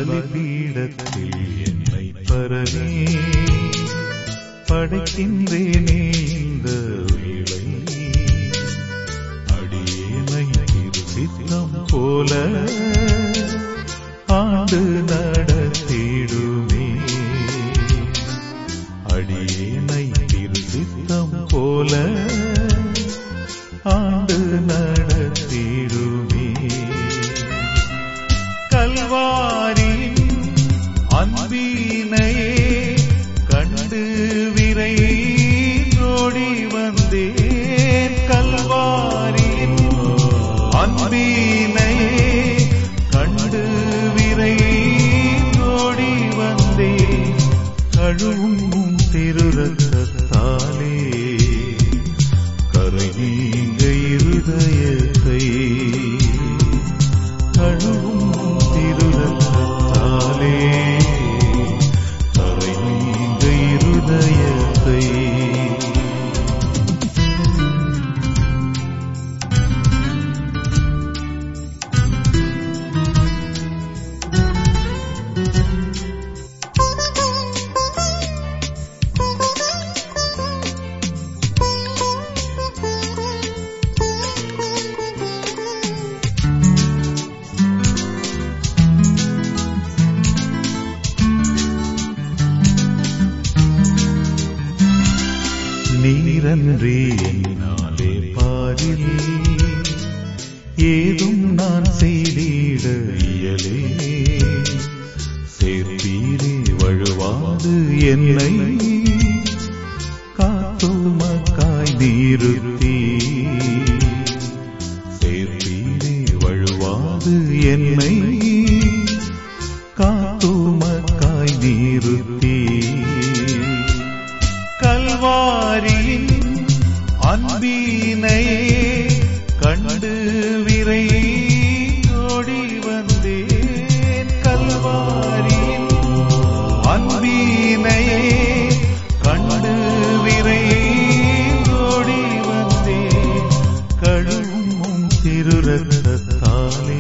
பலிபீடத்தில் என்னை பரவே படைக்கின்றேனே இந்த வேளை அடியேனை திருசித்தம் போல ஆண்டு நடத்திடுமே அடியேனை திருசித்தம் போல ஆண்டு நடத்திடுமே கல்வாரின் அன்பினையே கண்டு விரை ஓடி வந்தேன் கல்வாரின் அன்பினையே கண்டு விரை ஓடி வந்தேன் கழுவும் திருரத்தாலே கரை நீங்க இருதயத்தை கழுவும் திருரத்தாலே கரை நீங்க இருதயத்தை நீரன்றி என்னாலே பாரில் ஏதும் நான் செய்திட இயலே சேர்த்தீரே வழுவாது என்னை காத்துமக்காய் நீருத்தி சேர்த்தீரே வழுவாது என்னை காத்துமக்காய் நீருத்தி கல்வாரியின் அன்பினையே கண்டு விரை ஓடி வந்தேன் கல்வாரியின் அன்பினையே கண்டு விரை ஓடி வந்தேன் கழுவும் திருரத்தாலே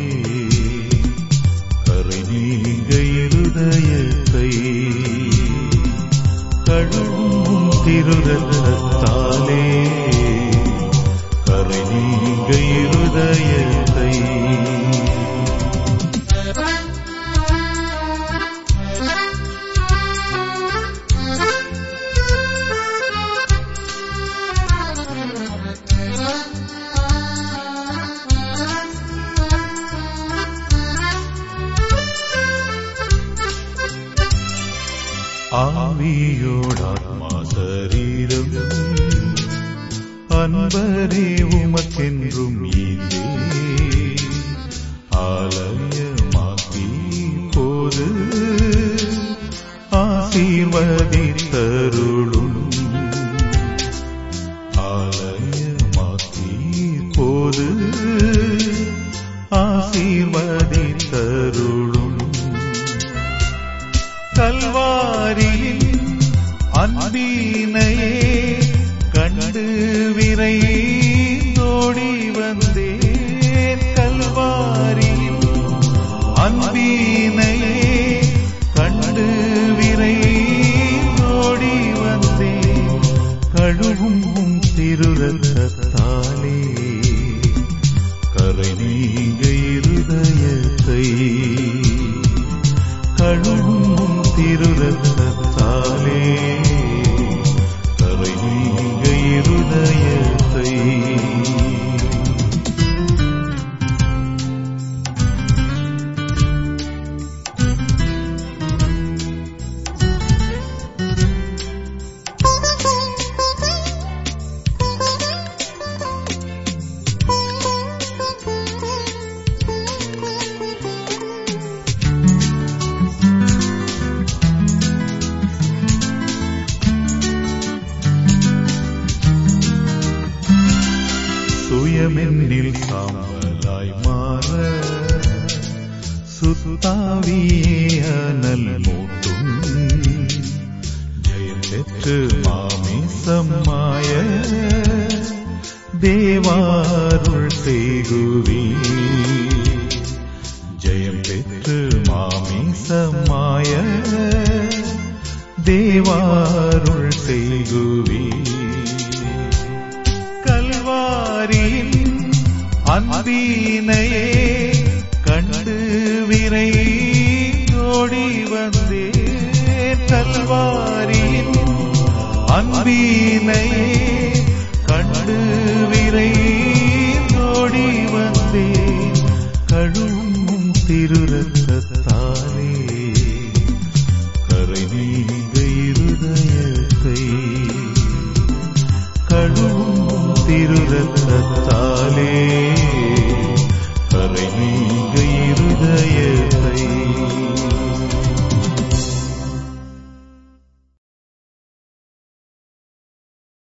கரை நீங்க இருதயத்தை கழுவும் திருரத்தாலே கரை நீங்க இருதயத்தை ஆவியோடாத்மா சரீரம் அன்பரே உமக்கென்றும் ஈந்தே ஆலயமாக்கி போது ஆசீர்வதித்தருளும் ஆலயமாக்கி போது ஆசீர்வதித்தருளும் கல்வாரியின் அன்பினையே கண்டு விரை ஓடி வந்தேன் கல்வாரியின் அன்பினையே கண்டு விரை ஓடி வந்தேன் கழுவும் திருரத்தாலே கரை நீங்க இருதயத்தை கழுவும் திருரத்தாலே கரை நீங்க இருதயத்தை சுயமென்னில் சாம்பலாய் மாற சுத்தாவியே அனல் மூட்டும் ஜெயம் பெற்று மாமிசம்மாய தேவாருள் செய்குவி ஜெயம் பெற்று மாமிச நேசமாய தேவாருள் செய்குவி கல்வாரியின் அன்பினையே கண்டு விரை ஓடி வந்தேன் கல்வாரியின் அன்பினையே கண்டு விரை ஓடி வந்தேன் கழுவும் திருரத்தாலே கரை நீங்க இருதயத்தை கழுவும் திருரத்தாலே கரை நீங்க இருதயத்தை